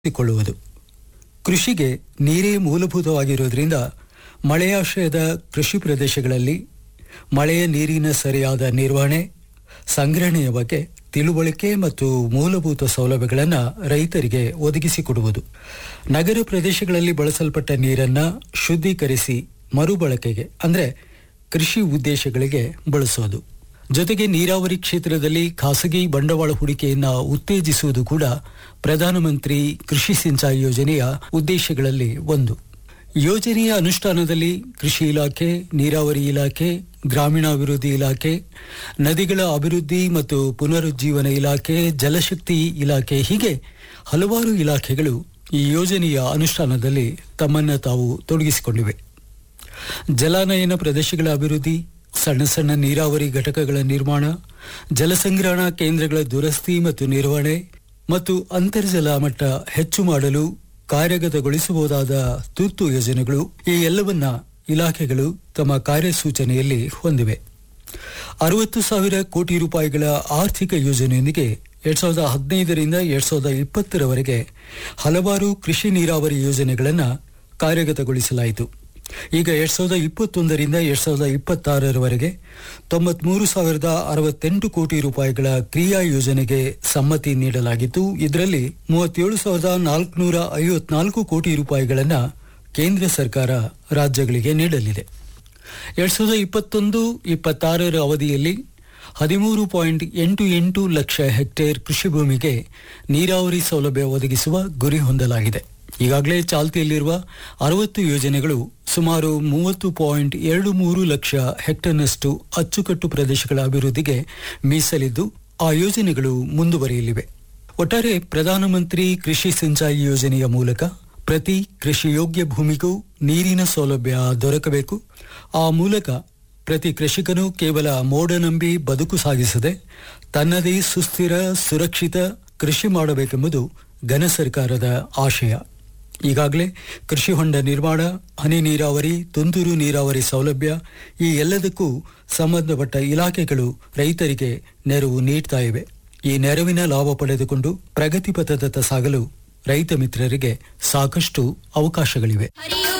ಕೊಳ್ಳುವುದು ಕೃಷಿಗೆ ನೀರೇ ಮೂಲಭೂತವಾಗಿರುವುದರಿಂದ ಮಳೆಯಾಶ್ರಯದ ಕೃಷಿ ಪ್ರದೇಶಗಳಲ್ಲಿ ಮಳೆಯ ನೀರಿನ ಸರಿಯಾದ ನಿರ್ವಹಣೆ ಸಂಗ್ರಹಣೆಯ ಬಗ್ಗೆ ತಿಳುವಳಿಕೆ ಮತ್ತು ಮೂಲಭೂತ ಸೌಲಭ್ಯಗಳನ್ನು ರೈತರಿಗೆ ಒದಗಿಸಿಕೊಡುವುದು ನಗರ ಪ್ರದೇಶಗಳಲ್ಲಿ ಬಳಸಲ್ಪಟ್ಟ ನೀರನ್ನು ಶುದ್ಧೀಕರಿಸಿ ಮರುಬಳಕೆಗೆ ಅಂದರೆ ಕೃಷಿ ಉದ್ದೇಶಗಳಿಗೆ ಬಳಸೋದು ಜೊತೆಗೆ ನೀರಾವರಿ ಕ್ಷೇತ್ರದಲ್ಲಿ ಖಾಸಗಿ ಬಂಡವಾಳ ಹೂಡಿಕೆಯನ್ನ ಉತ್ತೇಜಿಸುವುದು ಕೂಡ ಪ್ರಧಾನಮಂತ್ರಿ ಕೃಷಿ ಸಿಂಚಾಯಿ ಯೋಜನೆಯ ಉದ್ದೇಶಗಳಲ್ಲಿ ಒಂದು ಯೋಜನೆಯ ಅನುಷ್ಠಾನದಲ್ಲಿ ಕೃಷಿ ಇಲಾಖೆ ನೀರಾವರಿ ಇಲಾಖೆ ಗ್ರಾಮೀಣಾಭಿವೃದ್ಧಿ ಇಲಾಖೆ ನದಿಗಳ ಅಭಿವೃದ್ಧಿ ಮತ್ತು ಪುನರುಜ್ಜೀವನ ಇಲಾಖೆ ಜಲಶಕ್ತಿ ಇಲಾಖೆ ಹೀಗೆ ಹಲವಾರು ಇಲಾಖೆಗಳು ಈ ಯೋಜನೆಯ ಅನುಷ್ಠಾನದಲ್ಲಿ ತಮ್ಮನ್ನು ತಾವು ತೊಡಗಿಸಿಕೊಂಡಿವೆ ಜಲಾನಯನ ಪ್ರದೇಶಗಳ ಅಭಿವೃದ್ಧಿ ಸಣ್ಣ ಸಣ್ಣ ನೀರಾವರಿ ಘಟಕಗಳ ನಿರ್ಮಾಣ ಜಲಸಂಗ್ರಹಣಾ ಕೇಂದ್ರಗಳ ದುರಸ್ತಿ ಮತ್ತು ನಿರ್ವಹಣೆ ಮತ್ತು ಅಂತರ್ಜಲ ಮಟ್ಟ ಹೆಚ್ಚು ಮಾಡಲು ಕಾರ್ಯಗತಗೊಳಿಸಬಹುದಾದ ತುರ್ತು ಯೋಜನೆಗಳು ಈ ಎಲ್ಲವನ್ನ ಇಲಾಖೆಗಳು ತಮ್ಮ ಕಾರ್ಯಸೂಚನೆಯಲ್ಲಿ ಹೊಂದಿವೆ ಅರವತ್ತು ಸಾವಿರ ಕೋಟಿ ರೂಪಾಯಿಗಳ ಆರ್ಥಿಕ ಯೋಜನೆಯೊಂದಿಗೆ ಎರಡ್ ಸಾವಿರದ ಹದಿನೈದರಿಂದ ಎರಡ್ ಸಾವಿರದ ಇಪ್ಪತ್ತರವರೆಗೆ ಹಲವಾರು ಕೃಷಿ ನೀರಾವರಿ ಯೋಜನೆಗಳನ್ನು ಕಾರ್ಯಗತಗೊಳಿಸಲಾಯಿತು ಈಗ ಎರಡ್ ಸಾವಿರದ ಇಪ್ಪತ್ತೊಂದರಿಂದ ಎರಡ್ ಸಾವಿರದ ಇಪ್ಪತ್ತಾರರವರೆಗೆ ತೊಂಬತ್ಮೂರು ಸಾವಿರದ ಅರವತ್ತೆಂಟು ಕೋಟಿ ರೂಪಾಯಿಗಳ ಕ್ರಿಯಾ ಯೋಜನೆಗೆ ಸಮ್ಮತಿ ನೀಡಲಾಗಿದ್ದು ಇದರಲ್ಲಿ ಮೂವತ್ತೇಳು ಸಾವಿರದ ನಾಲ್ಕುನೂರ ಐವತ್ನಾಲ್ಕು ಕೋಟಿ ರೂಪಾಯಿಗಳನ್ನು ಕೇಂದ್ರ ಸರ್ಕಾರ ರಾಜ್ಯಗಳಿಗೆ ನೀಡಲಿದೆ ಎರಡ್ ಸಾವಿರದ ಇಪ್ಪತ್ತೊಂದು ಇಪ್ಪತ್ತಾರರ ಅವಧಿಯಲ್ಲಿ ಹದಿಮೂರು ಪಾಯಿಂಟ್ ಎಂಟು ಎಂಟು ಲಕ್ಷ ಹೆಕ್ಟೇರ್ ಕೃಷಿ ಭೂಮಿಗೆ ನೀರಾವರಿ ಸೌಲಭ್ಯ ಒದಗಿಸುವ ಗುರಿ ಹೊಂದಲಾಗಿದೆ ಈಗಾಗಲೇ ಚಾಲ್ತಿಯಲ್ಲಿರುವ ಅರವತ್ತು ಯೋಜನೆಗಳು ಸುಮಾರು ಮೂವತ್ತು ಪಾಯಿಂಟ್ ಎರಡು ಮೂರು ಲಕ್ಷ ಹೆಕ್ಟೇರ್ನಷ್ಟು ಅಚ್ಚುಕಟ್ಟು ಪ್ರದೇಶಗಳ ಅಭಿವೃದ್ಧಿಗೆ ಮೀಸಲಿದ್ದು ಆ ಯೋಜನೆಗಳು ಮುಂದುವರಿಯಲಿವೆ ಒಟ್ಟಾರೆ ಪ್ರಧಾನಮಂತ್ರಿ ಕೃಷಿ ಸಿಂಚಾಯಿ ಯೋಜನೆಯ ಮೂಲಕ ಪ್ರತಿ ಕೃಷಿಯೋಗ್ಯ ಭೂಮಿಗೂ ನೀರಿನ ಸೌಲಭ್ಯ ದೊರಕಬೇಕು ಆ ಮೂಲಕ ಪ್ರತಿ ಕೃಷಿಕನು ಕೇವಲ ಮೋಡನಂಬಿ ಬದುಕು ಸಾಗಿಸದೆ ತನ್ನದೇ ಸುಸ್ಥಿರ ಸುರಕ್ಷಿತ ಕೃಷಿ ಮಾಡಬೇಕೆಂಬುದು ಘನ ಸರ್ಕಾರದ ಆಶಯ ಈಗಾಗಲೇ ಕೃಷಿ ಹೊಂಡ ನಿರ್ಮಾಣ ಹನಿ ನೀರಾವರಿ ತುಂತುರು ನೀರಾವರಿ ಸೌಲಭ್ಯ ಈ ಎಲ್ಲದಕ್ಕೂ ಸಂಬಂಧಪಟ್ಟ ಇಲಾಖೆಗಳು ರೈತರಿಗೆ ನೆರವು ನೀಡ್ತಾ ಇವೆ ಈ ನೆರವಿನ ಲಾಭ ಪಡೆದುಕೊಂಡು ಪ್ರಗತಿ ಪಥದತ್ತ ಸಾಗಲು ರೈತ ಮಿತ್ರರಿಗೆ ಸಾಕಷ್ಟು ಅವಕಾಶಗಳಿವೆ ಹರಿ